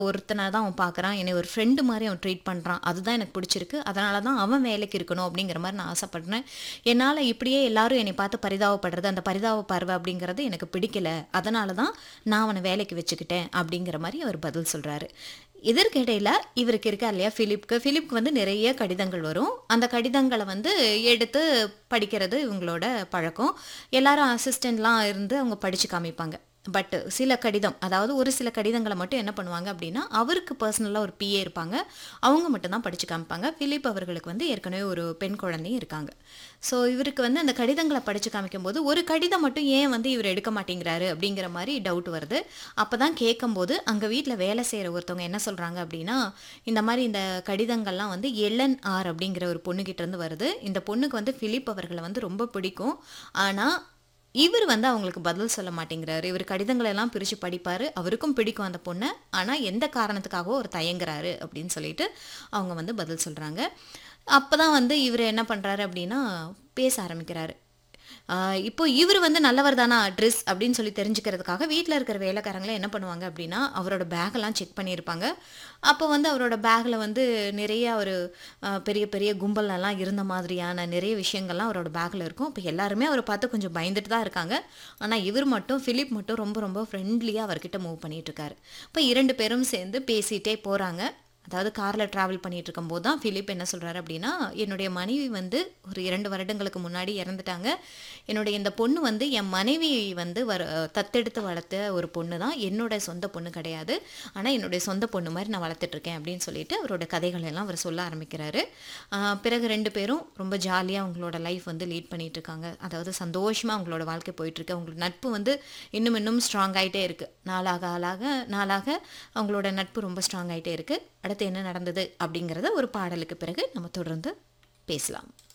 ஒருத்தனை தான் அவன் பார்க்குறான் என்னை ஒரு ஃப்ரெண்டு மாதிரி அவன் ட்ரீட் பண்ணுறான் அதுதான் எனக்கு பிடிச்சிருக்கு அதனால தான் அவன் வேலைக்கு இருக்கணும் அப்படிங்கிற மாதிரி நான் ஆசைப்படுறேன் என்னால் இப்படியே எல்லாரும் என்னை பார்த்து பரிதாபப்படுறது அந்த பரிதாப பார்வை அப்படிங்கிறது எனக்கு பிடிக்கல அதனால தான் நான் அவனை வேலைக்கு வச்சுக்கிட்டேன் அப்படிங்கிற மாதிரி அவர் பதில் சொல்கிறாரு இதற்கிடையில் இவருக்கு இருக்கா இல்லையா ஃபிலிப்க்கு ஃபிலிப்க்கு வந்து நிறைய கடிதங்கள் வரும் அந்த கடிதங்களை வந்து எடுத்து படிக்கிறது இவங்களோட பழக்கம் எல்லாரும் அசிஸ்டண்ட்லாம் இருந்து அவங்க படித்து காமிப்பாங்க பட் சில கடிதம் அதாவது ஒரு சில கடிதங்களை மட்டும் என்ன பண்ணுவாங்க அப்படின்னா அவருக்கு பர்சனலாக ஒரு பிஏ இருப்பாங்க அவங்க மட்டும்தான் படித்து காமிப்பாங்க ஃபிலிப் அவர்களுக்கு வந்து ஏற்கனவே ஒரு பெண் குழந்தையும் இருக்காங்க ஸோ இவருக்கு வந்து அந்த கடிதங்களை படித்து காமிக்கும் போது ஒரு கடிதம் மட்டும் ஏன் வந்து இவர் எடுக்க மாட்டேங்கிறாரு அப்படிங்கிற மாதிரி டவுட் வருது அப்போ தான் கேட்கும்போது அங்கே வீட்டில் வேலை செய்கிற ஒருத்தவங்க என்ன சொல்கிறாங்க அப்படின்னா இந்த மாதிரி இந்த கடிதங்கள்லாம் வந்து எல்என் ஆர் அப்படிங்கிற ஒரு பொண்ணுகிட்ட இருந்து வருது இந்த பொண்ணுக்கு வந்து ஃபிலிப் அவர்களை வந்து ரொம்ப பிடிக்கும் ஆனால் இவர் வந்து அவங்களுக்கு பதில் சொல்ல மாட்டேங்கிறாரு இவர் கடிதங்களை எல்லாம் பிரித்து படிப்பார் அவருக்கும் பிடிக்கும் அந்த பொண்ணை ஆனால் எந்த காரணத்துக்காகவோ அவர் தயங்குறாரு அப்படின்னு சொல்லிட்டு அவங்க வந்து பதில் சொல்கிறாங்க அப்போ தான் வந்து இவர் என்ன பண்ணுறாரு அப்படின்னா பேச ஆரம்பிக்கிறாரு ஆஹ் இப்போ இவர் வந்து நல்லவர் தானா ட்ரெஸ் அப்படின்னு சொல்லி தெரிஞ்சுக்கிறதுக்காக வீட்டில் இருக்கிற வேலைக்காரங்களே என்ன பண்ணுவாங்க அப்படின்னா அவரோட பேக்கெல்லாம் செக் பண்ணியிருப்பாங்க அப்போ வந்து அவரோட பேக்கில் வந்து நிறைய ஒரு ஆஹ் பெரிய பெரிய கும்பலெல்லாம் இருந்த மாதிரியான நிறைய விஷயங்கள்லாம் அவரோட பேக்கில் இருக்கும் இப்போ எல்லாருமே அவரை பார்த்து கொஞ்சம் பயந்துட்டு தான் இருக்காங்க ஆனால் இவர் மட்டும் ஃபிலிப் மட்டும் ரொம்ப ரொம்ப ஃப்ரெண்ட்லியாக அவர்கிட்ட மூவ் பண்ணிட்டு இருக்காரு இப்போ இரண்டு பேரும் சேர்ந்து பேசிகிட்டே போகிறாங்க அதாவது காரில் ட்ராவல் பண்ணிட்டு இருக்கும்போது தான் ஃபிலிப் என்ன சொல்கிறாரு அப்படின்னா என்னுடைய மனைவி வந்து ஒரு இரண்டு வருடங்களுக்கு முன்னாடி இறந்துட்டாங்க என்னுடைய இந்த பொண்ணு வந்து என் மனைவி வந்து வர தத்தெடுத்து வளர்த்த ஒரு பொண்ணு தான் என்னோட சொந்த பொண்ணு கிடையாது ஆனால் என்னுடைய சொந்த பொண்ணு மாதிரி நான் வளர்த்துட்ருக்கேன் அப்படின்னு சொல்லிட்டு அவரோட கதைகள் எல்லாம் அவர் சொல்ல ஆரம்பிக்கிறாரு ஆஹ் பிறகு ரெண்டு பேரும் ரொம்ப ஜாலியாக அவங்களோட லைஃப் வந்து லீட் பண்ணிட்டு இருக்காங்க அதாவது சந்தோஷமாக அவங்களோட வாழ்க்கை போயிட்டுருக்கு அவங்களோட நட்பு வந்து இன்னும் இன்னும் ஸ்ட்ராங் ஆகிட்டே இருக்குது நாளாக ஆளாக நாளாக அவங்களோட நட்பு ரொம்ப ஸ்ட்ராங் ஆகிட்டே இருக்குது அடுத்து என்ன நடந்தது அப்படிங்கிறத ஒரு பாடலுக்கு பிறகு நம்ம தொடர்ந்து பேசலாம்